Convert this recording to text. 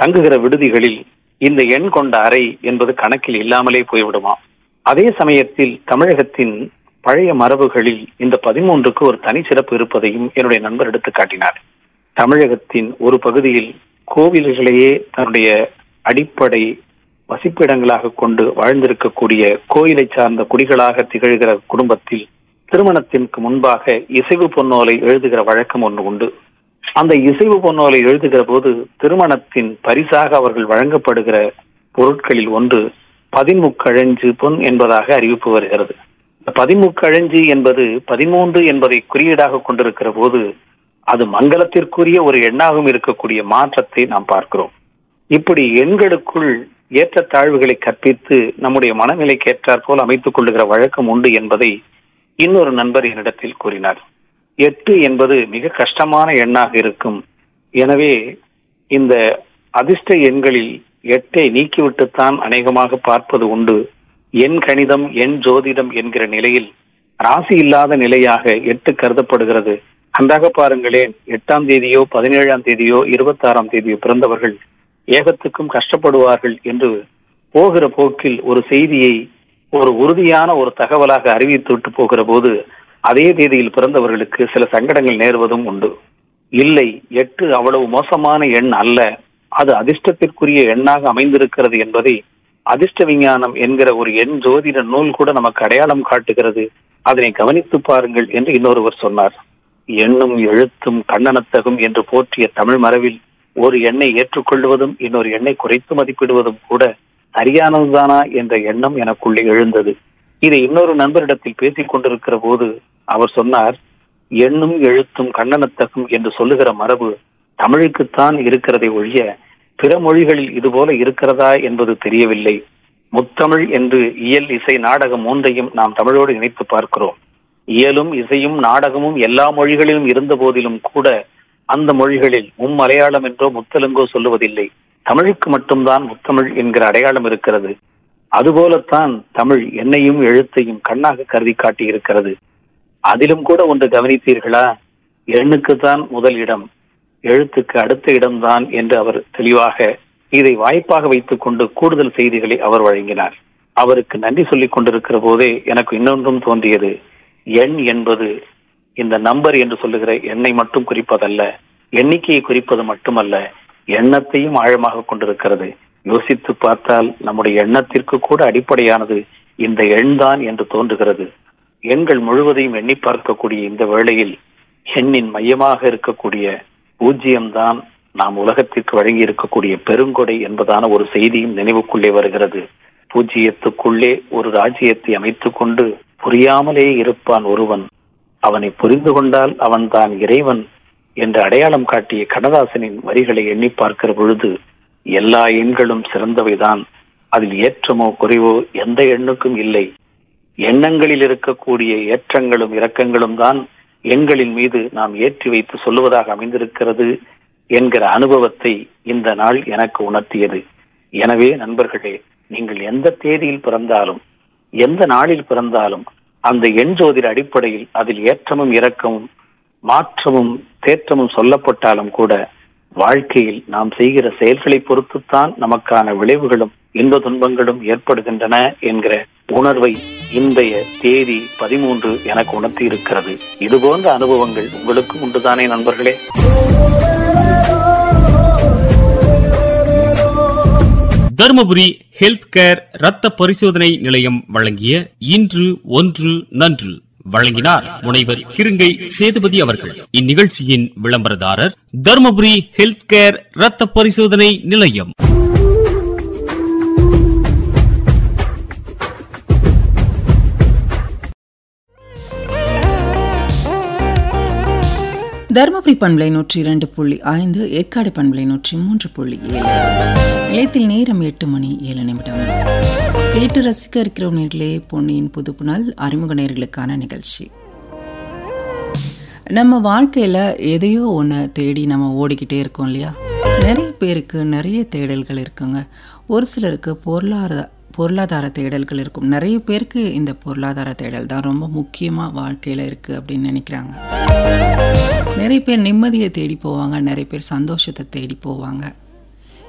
தங்குகிற விடுதிகளில் இந்த எண் கொண்ட அறை என்பது கணக்கில் இல்லாமலே போய்விடுமா அதே சமயத்தில் தமிழகத்தின் பழைய மரபுகளில் இந்த பதிமூன்றுக்கு ஒரு தனி சிறப்பு இருப்பதையும் என்னுடைய நண்பர் எடுத்து காட்டினார் தமிழகத்தின் ஒரு பகுதியில் கோவில்களையே தன்னுடைய அடிப்படை வசிப்பிடங்களாக கொண்டு வாழ்ந்திருக்கக்கூடிய கோயிலை சார்ந்த குடிகளாக திகழ்கிற குடும்பத்தில் திருமணத்திற்கு முன்பாக இசைவு பொன்னோலை எழுதுகிற வழக்கம் ஒன்று உண்டு அந்த இசைவு பொன்னோலை எழுதுகிற போது திருமணத்தின் பரிசாக அவர்கள் வழங்கப்படுகிற பொருட்களில் ஒன்று பதிமுக்கழஞ்சு பொன் என்பதாக அறிவிப்பு வருகிறது இந்த பதிமுக்கழஞ்சு என்பது பதிமூன்று என்பதை குறியீடாக கொண்டிருக்கிற போது அது மங்களத்திற்குரிய ஒரு எண்ணாகவும் இருக்கக்கூடிய மாற்றத்தை நாம் பார்க்கிறோம் இப்படி எண்களுக்குள் ஏற்றத்தாழ்வுகளை கற்பித்து நம்முடைய மனநிலைக்கு ஏற்றாற் போல் அமைத்துக் கொள்ளுகிற வழக்கம் உண்டு என்பதை இன்னொரு நண்பர் என்னிடத்தில் கூறினார் எட்டு என்பது மிக கஷ்டமான எண்ணாக இருக்கும் எனவே இந்த அதிர்ஷ்ட எண்களில் எட்டை நீக்கிவிட்டுத்தான் அநேகமாக பார்ப்பது உண்டு எண் கணிதம் எண் ஜோதிடம் என்கிற நிலையில் ராசி இல்லாத நிலையாக எட்டு கருதப்படுகிறது அன்றாக பாருங்களேன் எட்டாம் தேதியோ பதினேழாம் தேதியோ இருபத்தாறாம் தேதியோ பிறந்தவர்கள் ஏகத்துக்கும் கஷ்டப்படுவார்கள் என்று போகிற போக்கில் ஒரு செய்தியை ஒரு உறுதியான ஒரு தகவலாக அறிவித்து விட்டு போகிற போது அதே தேதியில் பிறந்தவர்களுக்கு சில சங்கடங்கள் நேர்வதும் உண்டு இல்லை எட்டு அவ்வளவு மோசமான எண் அல்ல அது அதிர்ஷ்டத்திற்குரிய எண்ணாக அமைந்திருக்கிறது என்பதை அதிர்ஷ்ட விஞ்ஞானம் என்கிற ஒரு எண் ஜோதிட நூல் கூட நமக்கு அடையாளம் காட்டுகிறது அதனை கவனித்து பாருங்கள் என்று இன்னொருவர் சொன்னார் எண்ணும் எழுத்தும் கண்ணனத்தகும் என்று போற்றிய தமிழ் மரபில் ஒரு எண்ணை ஏற்றுக்கொள்வதும் இன்னொரு எண்ணை குறைத்து மதிப்பிடுவதும் கூட சரியானதுதானா என்ற எண்ணம் எனக்குள்ளே எழுந்தது இதை இன்னொரு நண்பரிடத்தில் பேசிக் கொண்டிருக்கிற போது அவர் சொன்னார் எண்ணும் எழுத்தும் கண்ணனத்தகும் என்று சொல்லுகிற மரபு தமிழுக்குத்தான் இருக்கிறதை ஒழிய பிற மொழிகளில் இதுபோல இருக்கிறதா என்பது தெரியவில்லை முத்தமிழ் என்று இயல் இசை நாடகம் மூன்றையும் நாம் தமிழோடு இணைத்து பார்க்கிறோம் இயலும் இசையும் நாடகமும் எல்லா மொழிகளிலும் இருந்த போதிலும் கூட அந்த மொழிகளில் மும்மலையாளம் என்றோ முத்தலுங்கோ சொல்லுவதில்லை தமிழுக்கு மட்டும்தான் முத்தமிழ் என்கிற அடையாளம் இருக்கிறது அதுபோலத்தான் தமிழ் என்னையும் எழுத்தையும் கண்ணாக கருதி காட்டி இருக்கிறது அதிலும் கூட ஒன்று கவனித்தீர்களா எண்ணுக்குத்தான் முதல் இடம் எழுத்துக்கு அடுத்த இடம்தான் என்று அவர் தெளிவாக இதை வாய்ப்பாக வைத்துக் கொண்டு கூடுதல் செய்திகளை அவர் வழங்கினார் அவருக்கு நன்றி சொல்லிக் கொண்டிருக்கிற போதே எனக்கு இன்னொன்றும் தோன்றியது எண் என்பது இந்த நம்பர் என்று சொல்லுகிற எண்ணை மட்டும் குறிப்பதல்ல எண்ணிக்கையை குறிப்பது மட்டுமல்ல எண்ணத்தையும் ஆழமாக கொண்டிருக்கிறது யோசித்து பார்த்தால் நம்முடைய எண்ணத்திற்கு கூட அடிப்படையானது இந்த எண்தான் என்று தோன்றுகிறது எண்கள் முழுவதையும் எண்ணி பார்க்கக்கூடிய இந்த வேளையில் எண்ணின் மையமாக இருக்கக்கூடிய பூஜ்ஜியம்தான் நாம் உலகத்திற்கு வழங்கி இருக்கக்கூடிய பெருங்கொடை என்பதான ஒரு செய்தியும் நினைவுக்குள்ளே வருகிறது பூஜ்ஜியத்துக்குள்ளே ஒரு ராஜ்யத்தை அமைத்துக் கொண்டு புரியாமலே இருப்பான் ஒருவன் அவனை புரிந்து கொண்டால் அவன் தான் இறைவன் என்று அடையாளம் காட்டிய கண்ணதாசனின் வரிகளை எண்ணி பார்க்கிற பொழுது எல்லா எண்களும் சிறந்தவைதான் அதில் ஏற்றமோ குறைவோ எந்த எண்ணுக்கும் இல்லை எண்ணங்களில் இருக்கக்கூடிய ஏற்றங்களும் இரக்கங்களும் தான் எண்களின் மீது நாம் ஏற்றி வைத்து சொல்லுவதாக அமைந்திருக்கிறது என்கிற அனுபவத்தை இந்த நாள் எனக்கு உணர்த்தியது எனவே நண்பர்களே நீங்கள் எந்த தேதியில் பிறந்தாலும் எந்த நாளில் பிறந்தாலும் அந்த எண் ஜோதிட அடிப்படையில் அதில் ஏற்றமும் இரக்கமும் மாற்றமும் தேற்றமும் சொல்லப்பட்டாலும் கூட வாழ்க்கையில் நாம் செய்கிற செயல்களை பொறுத்துத்தான் நமக்கான விளைவுகளும் இன்ப துன்பங்களும் ஏற்படுகின்றன என்கிற உணர்வை இன்றைய தேதி பதிமூன்று எனக்கு உணர்த்தி இருக்கிறது இது போன்ற அனுபவங்கள் உங்களுக்கும் உண்டுதானே நண்பர்களே தருமபுரி ஹெல்த் கேர் ரத்த பரிசோதனை நிலையம் வழங்கிய இன்று ஒன்று நன்று வழங்கினார் முனைவர் கிருங்கை சேதுபதி அவர்கள் இந்நிகழ்ச்சியின் விளம்பரதாரர் தருமபுரி ஹெல்த் கேர் ரத்த பரிசோதனை நிலையம் தருமபுரி பண்பலை நூற்றி இரண்டு புள்ளி ஐந்து ஏற்காடு பண்பலை நூற்றி மூன்று புள்ளி ஏழு நிலையத்தில் நேரம் எட்டு மணி ஏழு நிமிடம் கேட்டு ரசிக்க இருக்கிற நேர்களே பொன்னியின் புது புனல் அறிமுக நேர்களுக்கான நிகழ்ச்சி நம்ம வாழ்க்கையில் எதையோ ஒன்று தேடி நம்ம ஓடிக்கிட்டே இருக்கோம் இல்லையா நிறைய பேருக்கு நிறைய தேடல்கள் இருக்குங்க ஒரு சிலருக்கு பொருளாதார பொருளாதார தேடல்கள் இருக்கும் நிறைய பேருக்கு இந்த பொருளாதார தேடல் தான் ரொம்ப முக்கியமாக வாழ்க்கையில் இருக்குது அப்படின்னு நினைக்கிறாங்க நிறைய பேர் நிம்மதியை தேடி போவாங்க நிறைய பேர் சந்தோஷத்தை தேடி போவாங்க